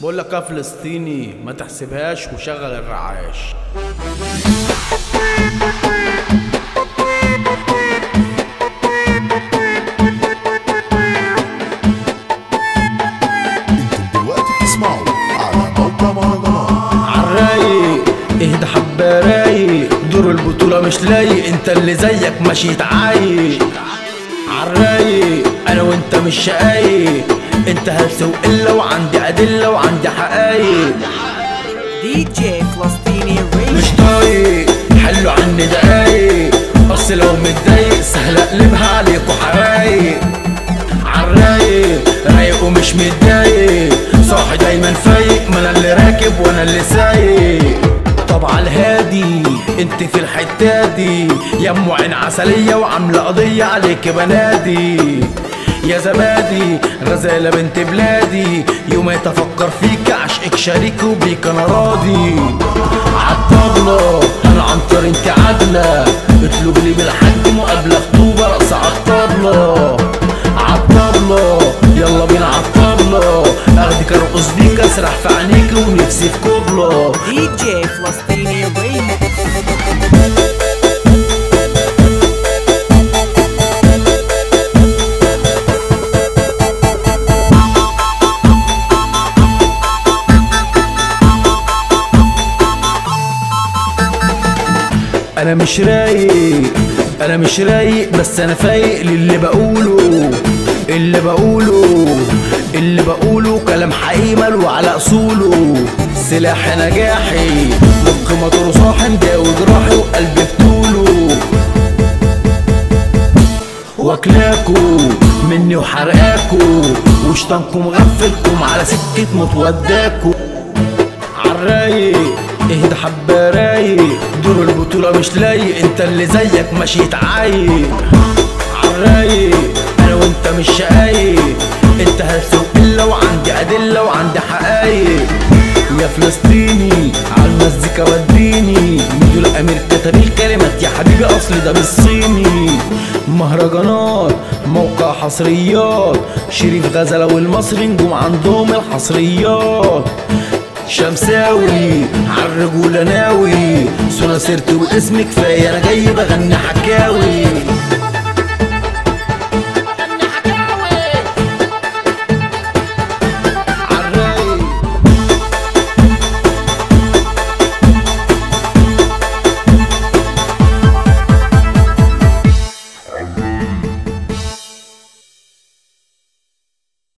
بقول لك يا فلسطيني ما تحسبهاش وشغل الرعاش انتم دلوقتي بتسمعوا على موقع مهرجانات عالرايق اهدى حبة رايق دور البطولة مش لايق انت اللي زيك ماشي تعايق عالرايق انا وانت مش شقايق انت هلس وقلة وعندي ادلة وعندي حقايق دي جي فلسطيني مش ريميكس طايق حلوا عني دقايق اصل لو متضايق سهل اقلبها عليكوا حرايق عالرايق رايق ومش متضايق صاحي دايما فايق ما انا اللي راكب وانا اللي سايق طب على الهادي انت في الحته دي يا ام عين عسليه وعامله قضيه عليك بنادي يا زبادي غزالة بنت بلادي يوم يتفكر فيك عشقك شريك وبيك انا راضي عالطبلة انا عنتر انت عدلة اطلب لي بالحج مقابلة خطوبة رقص عالطبلة عالطبلة يلا بينا عالطبلة اخدك ارقص بيك اسرح في عينيك ونفسي في كوبلة دي جي فلسطيني ريميكس انا مش رايق انا مش رايق بس انا فايق للي بقوله اللي بقوله اللي بقوله كلام حقيقي ملو على اصوله سلاح نجاحي مخ موتور صاحي مداوي جراحي وقلبي بطوله واكلاكو مني وحرقاكو وشطانكم مغفلكم على سكة متوداكو عالرايق اهدى حبة رايق دور البطولة مش لايق انت اللي زيك ماشي تعايق عالرايق انا وانت مش شقايق انت هلس وقلة وعندي ادلة وعندي حقايق يا فلسطيني عالمزيكا وديني ميدو الامير كتب الكلمات يا حبيبي اصلي ده بالصيني مهرجانات موقع حصريات شريف غزلة والمصري نجوم عندهم الحصريات شمساوي عالرجولة ناوي سونا سيرتي واسمي كفاية انا جاي بغني حكاوي